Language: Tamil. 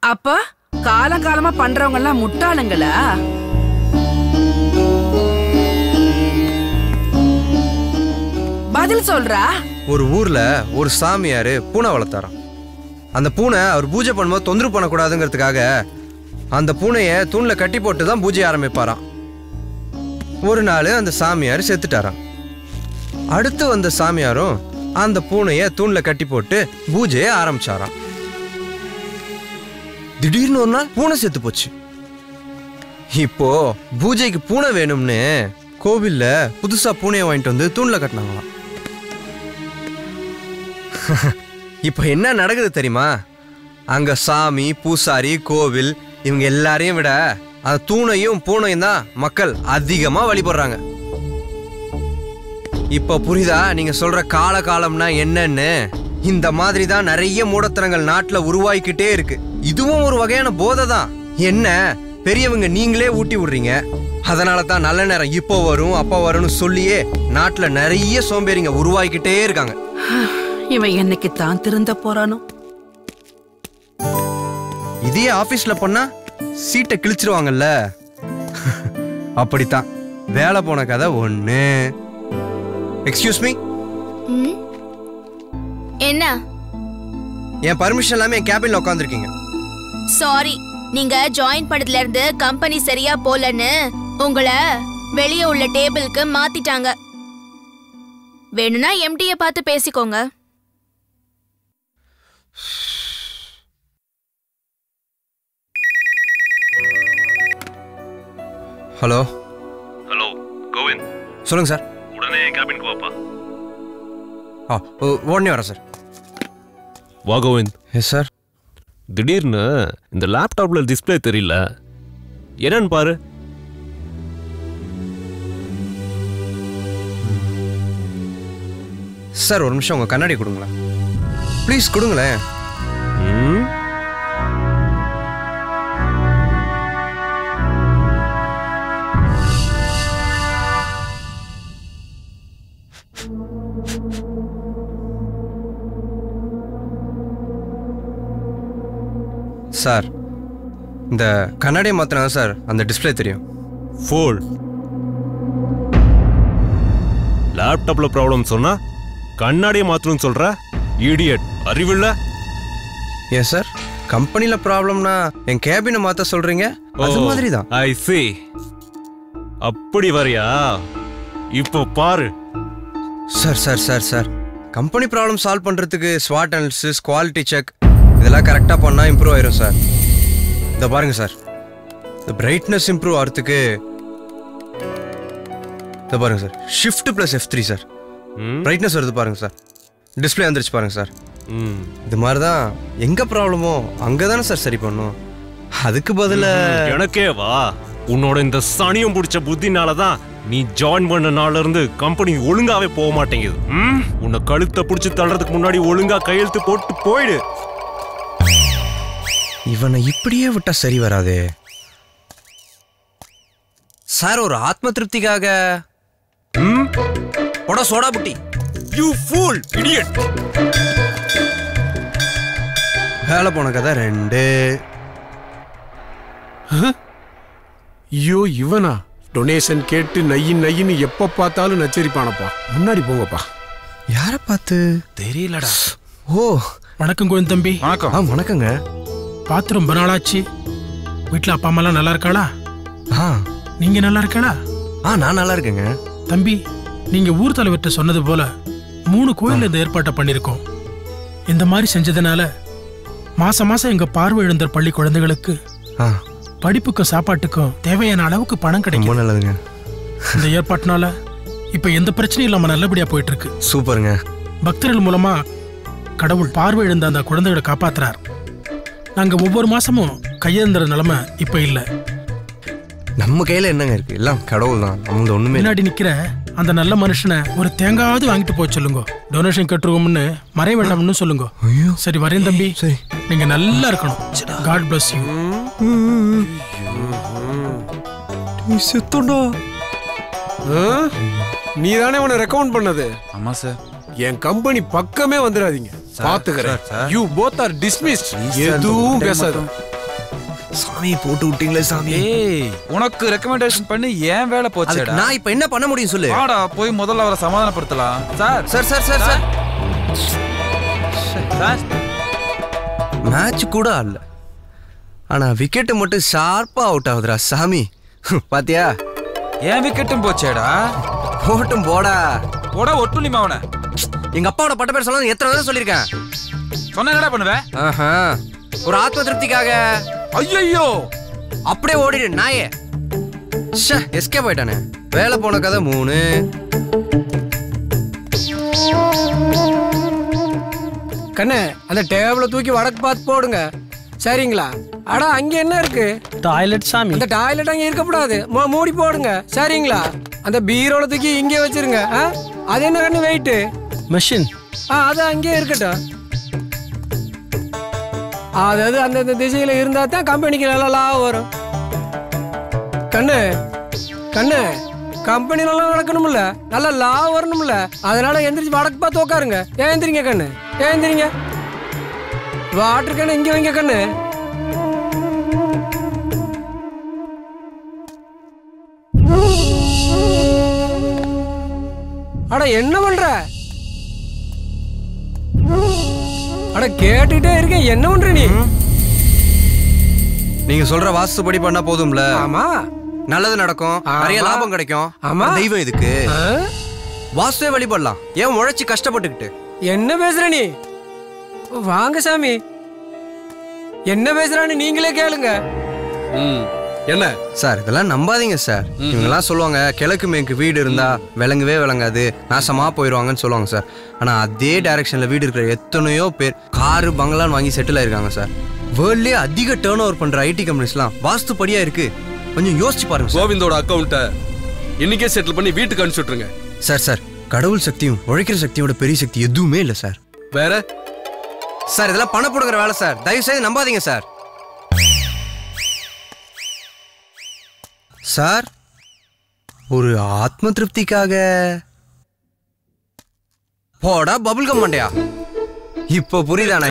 அப்ப காலங்காலமா பண்றவங்க எல்லாம் முட்டாளுங்களா பதில் சொல்றா ஒரு ஊர்ல ஒரு சாமியாரு பூனை வளர்த்தாராம் அந்த பூனை அவர் பூஜை பண்ணும்போது தொந்தரவு பண்ணக்கூடாதுங்கிறதுக்காக அந்த பூனையை தூண்ல கட்டி போட்டு தான் பூஜை ஆரம்பிப்பாராம் ஒரு நாள் அந்த சாமியார் செத்துட்டாராம் அடுத்து வந்த சாமியாரும் அந்த பூனையை தூண்ல கட்டி போட்டு பூஜையை ஆரம்பிச்சாராம் திடீர்னு ஒரு நாள் பூனை செத்து போச்சு இப்போ பூஜைக்கு பூனை வேணும்னு கோவில்ல புதுசா பூனையை வாங்கிட்டு வந்து தூண்ல கட்டினாங்களாம் இப்போ என்ன நடக்குது தெரியுமா அங்க சாமி பூசாரி கோவில் இவங்க எல்லாரையும் விட அந்த தூணையும் பூனையும் தான் மக்கள் அதிகமா வழிபடுறாங்க இப்போ புரியுதா நீங்க சொல்ற கால காலம்னா என்னன்னு இந்த மாதிரி தான் நிறைய மூடத்தனங்கள் நாட்டுல உருவாகிக்கிட்டே இருக்கு இதுவும் ஒரு வகையான போதை தான் என்ன பெரியவங்க நீங்களே ஊட்டி விடுறீங்க அதனால தான் நல்ல நேரம் இப்போ வரும் அப்போ வரும்னு சொல்லியே நாட்டுல நிறைய சோம்பேறிங்க உருவாகிக்கிட்டே இருக்காங்க இவன் என்னைக்கு தான் திருந்த போறானோ இதே ஆபீஸ்ல பண்ணா சீட்டை கிழிச்சிருவாங்கல்ல அப்படித்தான் வேலை போன கதை ஒண்ணு எக்ஸ்கியூஸ் மீ ம்? என்ன என் பர்மிஷன் இல்லாம என் கேபின்ல உட்காந்துருக்கீங்க சாரி நீங்க ஜாயின் பண்ணதுல இருந்து கம்பெனி சரியா போலன்னு உங்களை வெளியே உள்ள டேபிளுக்கு மாத்திட்டாங்க வேணும்னா எம்டிய பார்த்து பேசிக்கோங்க ஹலோ ஹலோ கோவிந்த் சொல்லுங்க சார் உடனே கேபினுக்கு வாப்பா ஆ ஓ, உடனே வரேன் சார் வா கோவிந்த் எஸ் சார் திடீர்னு இந்த லேப்டாப்ல டிஸ்ப்ளே தெரியல என்னன்னு பாரு சார் ஒரு நிமிஷம் உங்க கண்ணாடி கொடுங்களேன் ப்ளீஸ் கொடுங்களேன் ம்? சார் இந்த கண்ணாடியை மாத்தினா சார் அந்த டிஸ்ப்ளே தெரியும் ஃபோல் லேப்டாப்ல ப்ராப்ளம் சொன்னா கண்ணாடியை மாத்தணும்னு சொல்ற இடியட் அறிவில்ல ஏன் சார் கம்பெனியில் ப்ராப்ளம்னா என் கேபினை மாற்ற சொல்றீங்க அது மாதிரி தான் ஐ see அப்படி வரியா இப்போ பாரு sir sir sir sir company problem solve பண்ணுறதுக்கு ஸ்வாட் அனாலிசிஸ் குவாலிட்டி செக் இதெல்லாம் கரெக்டாக பண்ணால் இம்ப்ரூவ் ஆயிரும் சார் இதை பாருங்க சார் இந்த பிரைட்னஸ் இம்ப்ரூவ் ஆகிறதுக்கு இதை பாருங்க sir shift plus F three sir ம்? பிரைட்னஸ் வருது பாருங்க சார் டிஸ்ப்ளே வந்துருச்சு பாருங்க சார் ம். இது மாதிரி தான் எங்கே ப்ராப்ளமோ அங்கே தானே சார் சரி பண்ணும் அதுக்கு பதிலாக எனக்கே வா உன்னோட இந்த சனியும் பிடிச்ச புத்தினால தான் நீ ஜாயின் பண்ண நாள்ல இருந்து கம்பெனி ஒழுங்காவே போக மாட்டேங்குது ம்? உன்னை கழுத்தை பிடிச்சி தள்ளுறதுக்கு முன்னாடி ஒழுங்கா கையெழுத்து போட்டு போயிடு இவனை இப்படியே விட்டா சரி வராதே சார் ஒரு ஆத்ம திருப்திக்காக ம்? போட சோடா புட்டி You fool, idiot! வேலை போன கதை ரெண்டு ஐயோ இவனா டொனேஷன் கேட்டு நையின் நையின்னு எப்ப பார்த்தாலும் நச்சரிப்பானப்பா முன்னாடி போங்கப்பா யாரை பார்த்து தெரியலடா ஓ வணக்கம் கோவிந்த் தம்பி ஆ வணக்கங்க பார்த்து ரொம்ப நாளாச்சு வீட்டில் அப்பா அம்மாலாம் நல்லா இருக்காளா ஆ நீங்க நல்லா இருக்காளா ஆ நான் நல்லா இருக்கேங்க தம்பி நீங்க ஊர் தலைவர்கிட்ட சொன்னது போல மூணு கோயில் இந்த ஏற்பாட்டை பண்ணியிருக்கோம் இந்த மாதிரி செஞ்சதுனால மாசம் மாசம் எங்க பார்வை இழந்தர் பள்ளி குழந்தைகளுக்கு ஆ படிப்புக்கும் சாப்பாட்டுக்கும் தேவையான அளவுக்கு பணம் ரொம்ப கிடைக்கும் நல்லதுங்க இந்த ஏற்பாட்டினால இப்ப எந்த பிரச்சனையும் இல்லாம நல்லபடியா போயிட்டு இருக்கு சூப்பருங்க பக்தர்கள் மூலமா கடவுள் பார்வை இழந்த அந்த குழந்தைகளை காப்பாத்துறார் நாங்க ஒவ்வொரு மாசமும் கையேந்திர நிலைமை இப்ப இல்ல நம்ம கையில என்னங்க இருக்கு எல்லாம் கடவுள் தான் நம்மளது ஒண்ணுமே இல்லை. முன்னாடி நிக்கிற அந்த நல்ல மனுஷனை ஒரு தேங்காவது வாங்கிட்டு போய் சொல்லுங்க டொனேஷன் கட்டுருவோம்னு மறைய வேண்டாம்னு சொல்லுங்க ஐயோ சரி வரேன் தம்பி சரி நீங்க நல்லா இருக்கணும் காட் bless யூ நீ செத்தோண்டா நீ தானே உன்னை ரெக்கமெண்ட் பண்ணது ஆமா சார் என் கம்பெனி பக்கமே வந்துடாதீங்க பாத்துக்கிறேன் யூ போத் ஆர் டிஸ்மிஸ்ட் எதுவும் பேசாத சாமியை போட்டு விட்டீங்களே சாமி ஏய் உனக்கு ரெக்கமெண்டேஷன் பண்ணி ஏன் வேலை அதுக்கு போச்சேடா நான் இப்ப என்ன பண்ண முடியும் சொல்லு வாடா போய் முதல்ல அவரை சமாதானப்படுத்தலாம் sir sir sir sir sir sir match கூட ஆடல ஆனா விக்கெட் மட்டும் ஷார்ப்பா அவுட் ஆகுதுடா சாமி பாத்தியா ஏன் விக்கெட்டும் போச்சேடா போட்டும் போடா போடா ஒட்டுலிமா அவனை எங்க அப்பாவோட பட்ட பேர் சொல்லணும் எத்தனை தடவை சொல்லியிருக்கேன் சொன்ன என்னடா பண்ணுவ ஆஹா. ஒரு ஆத்ம திருப்திக்காக ஐயோ அப்படியே ஓடிடு நாயே எஸ்கே போயிட்டானே வேலை போன கதை மூணு கண்ணு அந்த டேபிள தூக்கி வடக்கு பார்த்து போடுங்க சரிங்களா அடா அங்க என்ன இருக்கு டாய்லெட் சாமி அந்த டாய்லெட் அங்க இருக்கக்கூடாது மூ- மூடி போடுங்க சரிங்களா அந்த பீரோல தூக்கி இங்கே வச்சிருங்க ஆ? அது என்ன கண்ணு வெயிட்டு மெஷின் ஆ அது அங்கேயே இருக்கட்டும் அதாவது அந்தந்த திசையில இருந்தா தான் கம்பெனிக்கு நல்ல லாபம் வரும் கண்ணு கண்ணு கம்பெனி நல்லா நடக்கணும்ல நல்ல லாபம் வரணும்ல அதனால எந்திரிச்சு வடக்கு பார்த்து உட்காருங்க ஏந்திரிங்க கண்ணு ஏந்திரிங்க வாட்டர் கண்ணு இங்க வைங்க கண்ணு அட என்ன பண்ற அட கேட்டுட்டே இருக்கேன் என்ன பண்ற நீ நீங்க சொல்ற வாஸ்துபடி பண்ணா போதும்ல ஆமா நல்லது நடக்கும் ஆமா. நிறைய லாபம் கிடைக்கும் ஆமா. தெய்வம் இதுக்கு ஆ? வாஸ்துவே வழிபடலாம் ஏன் உழைச்சு கஷ்டப்பட்டுக்கிட்டு என்ன பேசுற நீ வாங்க சாமி என்ன பேசுறான்னு நீங்களே கேளுங்க என்ன சார் இதெல்லாம் நம்பாதீங்க சார் இவங்கெல்லாம் சொல்லுவாங்க கிழக்கு மேற்கு வீடு இருந்தா விளங்கவே விளங்காது நாசமா போயிடுவாங்கன்னு சொல்லுவாங்க சார் ஆனா அதே டைரக்ஷன்ல வீடு இருக்கிற எத்தனையோ பேர் காரு பங்களான்னு வாங்கி செட்டில் ஆயிருக்காங்க சார் வேர்ல்ட்லயே அதிக டேர்ன் ஓவர் பண்ற ஐடி கம்பெனிஸ்லாம் வாஸ்துப்படியா இருக்கு கொஞ்சம் யோசிச்சு பாருங்க சார் கோவிந்தோட அக்கௌண்ட்டை இன்னைக்கே செட்டில் பண்ணி வீட்டுக்கு அனுப்பிச்சு விட்ருங்க சார் சார் கடவுள் சக்தியும் உழைக்கிற சக்தியோட பெரிய சக்தி எதுவுமே இல்லை சார் வேற சார் இதெல்லாம் பணம் போடுங்கிற வேலை சார் தயவு செய்து நம்பாதீங்க சார் சார் ஒரு ஆத்ம திருப்திக்காக போடா பபுள் கம் மண்டையா இப்போ புரியுதானே